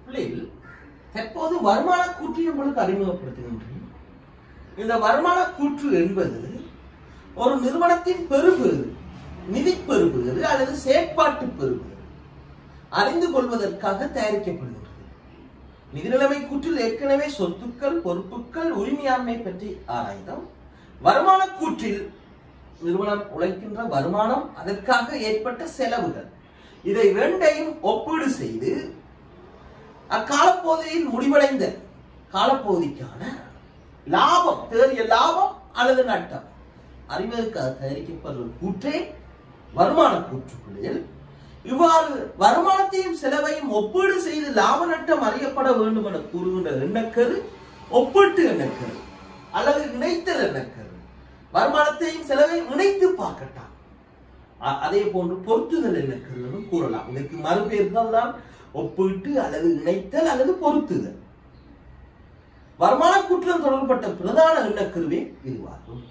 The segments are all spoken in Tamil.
பிள்ளைகள் தற்போது வருமான கூற்றை உங்களுக்கு அறிமுகப்படுத்துகின்றேன் இந்த வருமான கூற்று என்பது ஒரு நிறுவனத்தின் பெறுபேறு நிதி பெறுபேறு அல்லது செயற்பாட்டு பெறுபேறு அறிந்து கொள்வதற்காக தயாரிக்கப்படுகின்றது நிதிநிலைமை கூற்றில் ஏற்கனவே சொத்துக்கள் பொறுப்புகள் உரிமையாண்மை பற்றி ஆராய்ந்தோம் வருமான கூற்றில் நிறுவனம் உழைக்கின்ற வருமானம் அதற்காக ஏற்பட்ட செலவுகள் இதை இரண்டையும் ஒப்பீடு செய்து அக்காலப்பகுதியில் முடிவடைந்த காலப்பகுதிக்கான லாபம் தேறிய லாபம் அல்லது நட்டம் அறிவதற்காக தயாரிக்கப்படுற கூற்றே வருமான கூற்றுக்குள்ளில் இவ்வாறு வருமானத்தையும் செலவையும் ஒப்பீடு செய்து லாப நட்டம் அறியப்பட வேண்டும் என கூறுகின்ற எண்ணக்கரு ஒப்பீட்டு எண்ணக்கரு அல்லது இணைத்தல் எண்ணக்கரு வருமானத்தையும் செலவையும் இணைத்து பார்க்கட்டாம் அ- அதே போன்று பொருத்துதல் எண்ணக்கருன்னு கூறலாம் இதற்கு மறுபெயர்கள் தான் ஒப்பீட்டு அல்லது இணைத்தல் அல்லது பொருத்துதல் வருமான கூற்றம் தொடர்பட்ட பிரதான எண்ணக்கருவே இதுவாகும்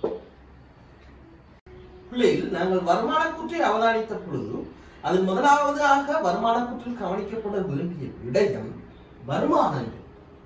பிள்ளைகள் நாங்கள் வருமான கூற்றை அவதானித்த பொழுது அது முதலாவதாக வருமான கூற்றில் கவனிக்கப்பட வேண்டிய விடயம் வருமானங்கள்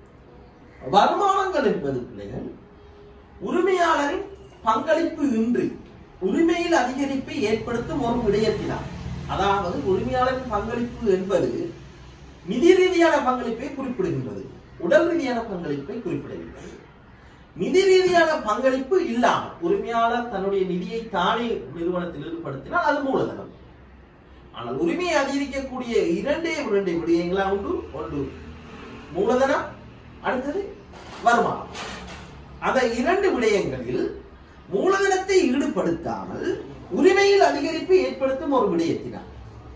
வருமானங்கள் என்பது பிள்ளைகள் உரிமையாளரின் பங்களிப்பு இன்றி உரிமையில் அதிகரிப்பை ஏற்படுத்தும் ஒரு விடயத்தினார் அதாவது உரிமையாளரின் பங்களிப்பு என்பது நிதி ரீதியான பங்களிப்பை குறிப்பிடுகின்றது உடல் ரீதியான பங்களிப்பை குறிப்பிடவில்லை நிதி ரீதியான பங்களிப்பு இல்லாமல் உரிமையாளர் தன்னுடைய நிதியை தானே நிறுவனத்தில் ஈடுபடுத்தினால் அது மூலதனம் ஆனால் உரிமையை அதிகரிக்கக்கூடிய இரண்டே இரண்டு விடயங்களா உண்டு ஒன்று மூலதனம் அடுத்தது வருமானம் அந்த இரண்டு விடயங்களில் மூலதனத்தை ஈடுபடுத்தாமல் உரிமையில் அதிகரிப்பு ஏற்படுத்தும் ஒரு விடயத்தினால்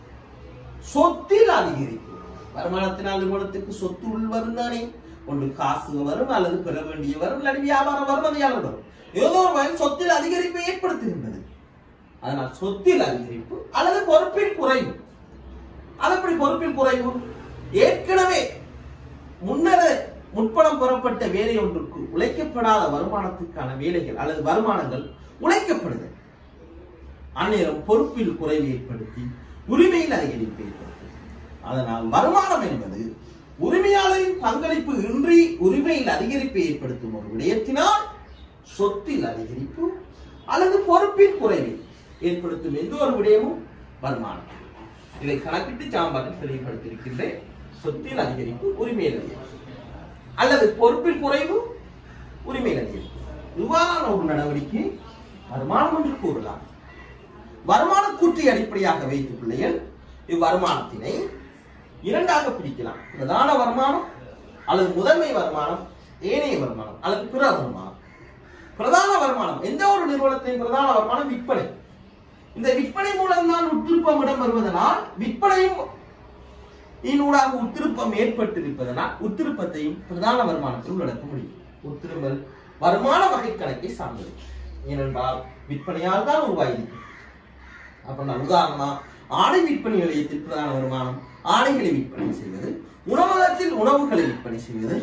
சொத்தில் அதிகரிப்பு வருமானத்தினால் நிறுவனத்துக்கு சொத்து உள் வரும் தானே ஒன்று காசு வரும் அல்லது பெற வேண்டிய வரும் அல்லது வியாபாரம் வரும் அதையாளர் வரும் ஏதோ ஒரு வகையில் சொத்தில் அதிகரிப்பை ஏற்படுத்துகின்றது அதனால் சொத்தில் அதிகரிப்பு அல்லது பொறுப்பில் குறைவு அது எப்படி பொறுப்பில் குறைவு ஏற்கனவே முன்னர முற்பணம் பெறப்பட்ட வேலை ஒன்றுக்கு உழைக்கப்படாத வருமானத்துக்கான வேலைகள் அல்லது வருமானங்கள் உழைக்கப்படுது அந்நேரம் பொறுப்பில் குறைவு ஏற்படுத்தி உரிமையில் அதிகரிப்பு ஏற்படுத்தும் அதனால் வருமானம் என்பது உரிமையாளரின் பங்களிப்பு இன்றி உரிமையில் அதிகரிப்பை ஏற்படுத்தும் ஒரு விடயத்தினால் சொத்தில் அதிகரிப்பு அல்லது பொறுப்பின் குறைவை ஏற்படுத்தும் எந்த ஒரு விடயமும் வருமானம் இதை கணக்கிட்டு சாம்பாரில் தெளிவுபடுத்தியிருக்கின்றேன் சொத்தில் அதிகரிப்பு உரிமையில் அதிகரிப்பு அல்லது பொறுப்பில் குறைவு உரிமையில் அதிகரிப்பு இவ்வாறான ஒரு நடவடிக்கை வருமானம் என்று கூறலாம் வருமான கூற்றை அடிப்படையாக வைத்து பிள்ளைகள் இவ்வருமானத்தினை இரண்டாக பிரிக்கலாம் பிரதான வருமானம் அல்லது முதன்மை வருமானம் ஏனைய வருமானம் அல்லது பிற வருமானம் பிரதான வருமானம் எந்த ஒரு நிறுவனத்தின் பிரதான வருமானம் விற்பனை இந்த விற்பனை மூலம்தான் உட்திருப்பம் இடம் வருவதனால் விற்பனையும் இதனூடாக உத்திருப்பம் ஏற்பட்டிருப்பதனால் உத்திருப்பத்தையும் பிரதான வருமானத்தில் உள்ளடக்க முடியும் உத்திரும்பல் வருமான வகை கணக்கை சார்ந்தது ஏனென்றால் விற்பனையால் தான் உருவாகியிருக்கு அப்ப நான் உதாரணமா ஆடை விற்பனை நிலையத்தில் பிரதான வருமானம் ஆடைகளை விற்பனை செய்வது உணவகத்தில் உணவுகளை விற்பனை செய்வது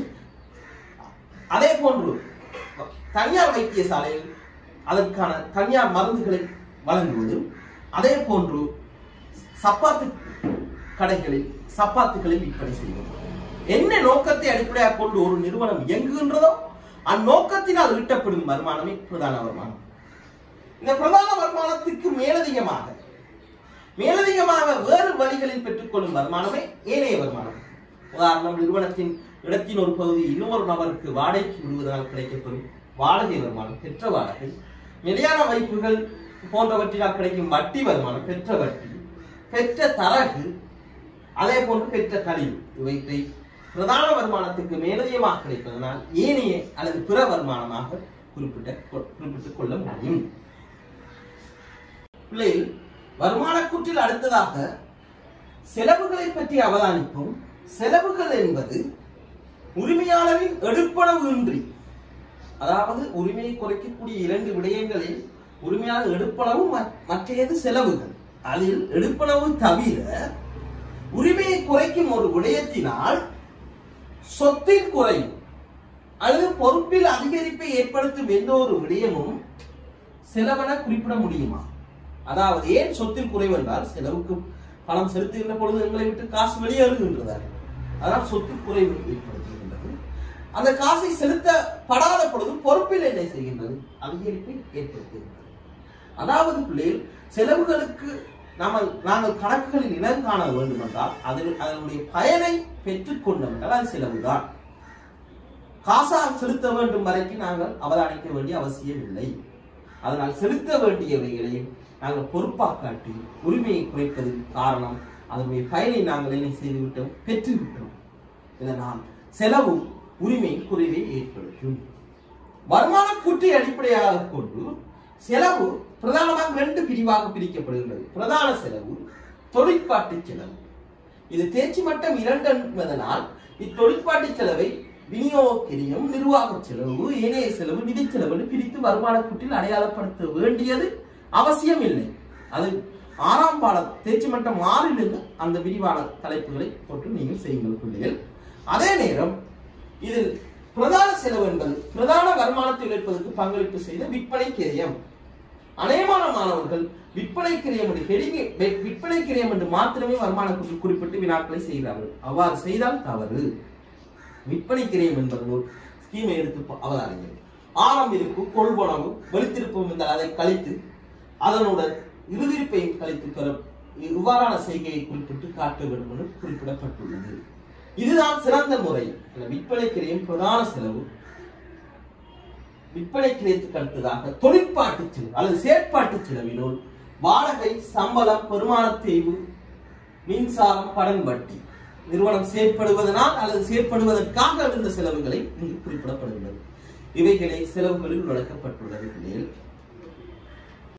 அதே போன்று தனியார் வைத்தியசாலையில் அதற்கான தனியார் மருந்துகளை வழங்குவது அதே போன்று சப்பாத்து கடைகளில் சப்பாத்துகளை விற்பனை செய்வது என்ன நோக்கத்தை அடிப்படையாக கொண்டு ஒரு நிறுவனம் இயங்குகின்றதோ அந்நோக்கத்தினால் ஈட்டப்படும் வருமானமே பிரதான வருமானம் இந்த பிரதான வருமானத்துக்கு மேலதிகமாக மேலதிகமாக வேறு வழிகளில் பெற்றுக்கொள்ளும் வருமானமே ஏனைய வருமானம் உதாரணம் நிறுவனத்தின் இடத்தின் ஒரு பகுதி இன்னொரு நபருக்கு வாடகைக்கு விடுவதால் கிடைக்கப்பெறும் வாடகை வருமானம் பெற்ற வாடகை நிலையான வைப்புகள் போன்றவற்றினால் கிடைக்கும் வட்டி வருமானம் பெற்ற வட்டி பெற்ற தரகு அதே போன்று பெற்ற கழிவு இவற்றை பிரதான வருமானத்துக்கு மேலதிகமாக கிடைப்பதனால் ஏனைய அல்லது பிற வருமானமாக குறிப்பிட்ட குறிப்பிட்டுக் கொள்ள முடியும் பிள்ளைகள் வருமான கூற்றில் அடுத்ததாக செலவுகளை பற்றி அவதானிப்போம் செலவுகள் என்பது உரிமையாளரின் எடுப்பளவு இன்றி அதாவது உரிமையை குறைக்கக்கூடிய இரண்டு விடயங்களில் உரிமையாளர் எடுப்பளவு ம- மற்றையது செலவுகள் அதில் எடுப்பளவு தவிர உரிமையை குறைக்கும் ஒரு விடயத்தினால் சொத்தின் குறைவு அல்லது பொறுப்பில் அதிகரிப்பை ஏற்படுத்தும் எந்த ஒரு விடயமும் செலவென குறிப்பிட முடியுமா அதாவது ஏன் சொத்தில் குறைவு என்றால் செலவுக்கு பணம் செலுத்துகின்ற பொழுது எங்களை விட்டு காசு வெளியேறுகின்றதா அதனால் சொத்து குறைவு ஏற்படுத்துகின்றது அந்த காசை செலுத்தப்படாத பொழுது பொறுப்பில் என்ன செய்கின்றது அதிகரிப்பை ஏற்படுத்துகின்றது அதாவது பிள்ளைகள் செலவுகளுக்கு நாம நாங்கள் கணக்குகளில் இனம் காண வேண்டும் என்றால் அதில் அதனுடைய பயனை பெற்றுக்கொண்டோம் என்றால் அது செலவுதான் காசாக செலுத்த வேண்டும் வரைக்கும் நாங்கள் அவதானிக்க வேண்டிய அவசியம் இல்லை அதனால் செலுத்த வேண்டியவைகளையும் நாங்கள் பொறுப்பாக காட்டி உரிமையை குறைப்பதற்கு காரணம் அதனுடைய பயனை நாங்கள் என்ன செய்துவிட்டோம் பெற்றுவிட்டோம் இதனால் செலவும் உரிமை குறைவை ஏற்படுத்தும் வருமான கூற்றை அடிப்படையாக கொண்டு செலவு பிரதானமாக ரெண்டு பிரிவாக பிரிக்கப்படுகிறது பிரதான செலவு தொழிற்பாட்டு செலவு இது தேர்ச்சி மட்டம் இரண்டு என்பதனால் இத்தொழிற்பாட்டு செலவை விநியோக கிரியம் நிர்வாக செலவு ஏனைய செலவு நிதி செலவு என்று பிரித்து வருமான கூட்டில் அடையாளப்படுத்த வேண்டியது அவசியம் இல்லை அது ஆறாம் பாட தேர்ச்சி மட்டம் ஆறிலிருந்து அந்த விரிவான தலைப்புகளை போட்டு நீங்கள் செய்யுங்கள் பிள்ளைகள் அதே நேரம் இதில் பிரதான செலவு என்பது பிரதான வருமானத்தை உழைப்பதற்கு பங்களிப்பு செய்த விற்பனை கிரயம் அநேகமான மாணவர்கள் விற்பனை கிரயம் என்று ஹெடிங் விற்பனை கிரயம் என்று மாத்திரமே வருமான குறி- குறிப்பிட்டு வினாக்களை செய்கிறார்கள் அவ்வாறு செய்தால் தவறு விற்பனை கிரயம் என்பது ஒரு ஸ்கீமை எடுத்து பா- அவதானிங்கள் ஆரம் இருப்பு கொள்வனவு வெளித்திருப்பும் இருந்தால் அதை கழித்து அதனுடன் இறுதிருப்பையும் கழித்து பெற இவ்வாறான செய்கையை குறிப்பிட்டு காட்ட வேண்டும் என்று குறிப்பிடப்பட்டுள்ளது இதுதான் சிறந்த முறை இந்த விற்பனை கிரயம் பிரதான செலவு விற்பனை கிரயத்துக்கு அடுத்ததாக தொழிற்பாட்டு செலவு அல்லது செயற்பாட்டு செலவினுள் வாடகை சம்பளம் பெருமான தேய்வு மின்சாரம் கடன் வட்டி நிறுவனம் செயற்படுவதனால் அல்லது செயற்படுவதற்காக இருந்த செலவுகளை இங்கு குறிப்பிடப்படுகிறது இவைகளை செலவுகளில் விளக்கப்பட்டுள்ளது பிள்ளைகள்